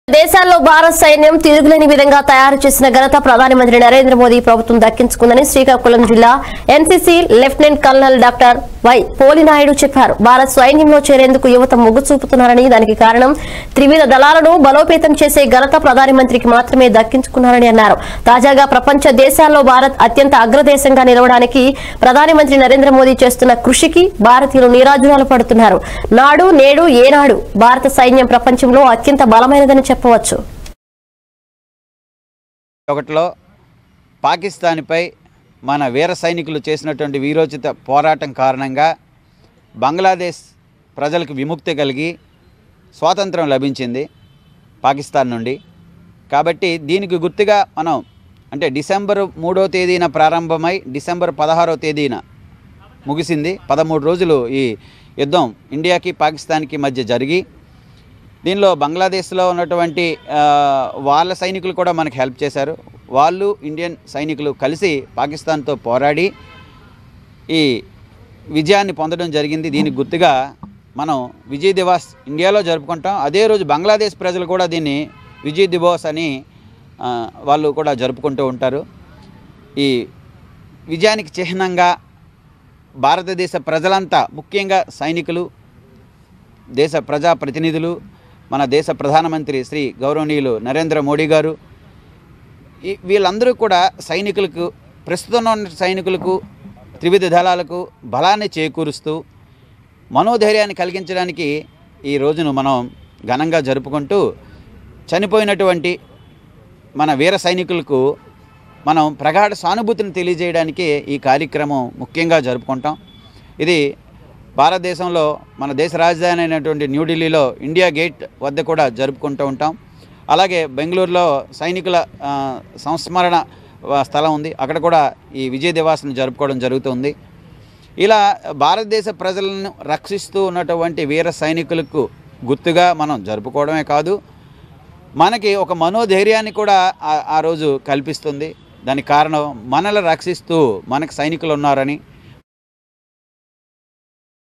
దేశాల్లో భారత్ సైన్యం తిరుగులేని విధంగా తయారు చేసిన ఘనత ప్రధానమంత్రి నరేంద్ర మోదీ ప్రభుత్వం దక్కించుకుందని శ్రీకాకుళం జిల్లా NCC lieutenant colonel doctor Y Polinaidu చెప్పారు భారత్ సైన్యంలో చేరేందుకు యువత మొగ్గు చూపుతున్నారని దానికి కారణం త్రివిధ దళాలను బలోపేతం చేసే ఘనత ప్రధానమంత్రికి మాత్రమే దక్కించుకున్నారని అన్నారు తాజాగా ప్రపంచ దేశాల్లో భారత్ అత్యంత అగ్రదేశంగా నిలవడానికి ప్రధానమంత్రి నరేంద్ర మోదీ చేస్తున్న కృషికి భారతీయులు నీరాజనాలు పడుతున్నారు నాడు నేడు ఏనాడు భారత సైన్యం ప్రపంచంలో అత్యంత బలమైనదని చెప్పవచ్చు ఒకటిలో పాకిస్తాన్పై మన వీర సైనికులు చేసినటువంటి వీరోచిత పోరాటం కారణంగా బంగ్లాదేశ్ ప్రజలకు విముక్తి కలిగి స్వాతంత్రం లభించింది పాకిస్తాన్ నుండి కాబట్టి దీనికి గుర్తుగా మనం అంటే డిసెంబర్ మూడో తేదీన ప్రారంభమై డిసెంబర్ పదహారో తేదీన ముగిసింది పదమూడు రోజులు ఈ యుద్ధం ఇండియాకి పాకిస్తాన్కి మధ్య జరిగి దీనిలో బంగ్లాదేశ్లో ఉన్నటువంటి ఆ, వాళ్ళ సైనికులు కూడా మనకు హెల్ప్ చేశారు వాళ్ళు ఇండియన్ సైనికులు కలిసి పాకిస్తాన్తో పోరాడి ఈ విజయాన్ని పొందడం జరిగింది దీనికి గుర్తుగా మనం విజయ్ దివాస్ ఇండియాలో జరుపుకుంటాం అదే రోజు బంగ్లాదేశ్ ప్రజలు కూడా దీన్ని విజయ్ దివోస్ అని ఆ, వాళ్ళు కూడా జరుపుకుంటూ ఉంటారు ఈ విజయానికి చిహ్నంగా భారతదేశ ప్రజలంతా ముఖ్యంగా సైనికులు దేశ ప్రజా ప్రతినిధులు మన దేశ ప్రధానమంత్రి శ్రీ గౌరవనీయులు నరేంద్ర మోడీ గారు ఈ వీళ్ళందరూ కూడా సైనికులకు ప్రస్తుతం ఉన్న సైనికులకు త్రివిధ దళాలకు బలాన్ని చేకూరుస్తూ మనోధైర్యాన్ని కలిగించడానికి ఈ రోజును మనం ఘనంగా జరుపుకుంటూ చనిపోయినటువంటి మన వీర సైనికులకు మనం ప్రగాఢ సానుభూతిని తెలియజేయడానికి ఈ కార్యక్రమం ముఖ్యంగా జరుపుకుంటాం ఇది భారతదేశంలో మన దేశ రాజధాని అయినటువంటి న్యూఢిల్లీలో ఇండియా గేట్ వద్ద కూడా జరుపుకుంటూ ఉంటాం అలాగే బెంగళూరులో సైనికుల ఆ, సంస్మరణ ఆ, స్థలం ఉంది అక్కడ కూడా ఈ విజయ దివాస్ను జరుపుకోవడం జరుగుతుంది ఇలా భారతదేశ ప్రజలను రక్షిస్తూ ఉన్నటువంటి వీర సైనికులకు గుర్తుగా మనం జరుపుకోవడమే కాదు మనకి ఒక మనోధైర్యాన్ని కూడా ఆ- ఆ రోజు కల్పిస్తుంది దానికి కారణం మనల్ని రక్షిస్తూ మనకు సైనికులు ఉన్నారని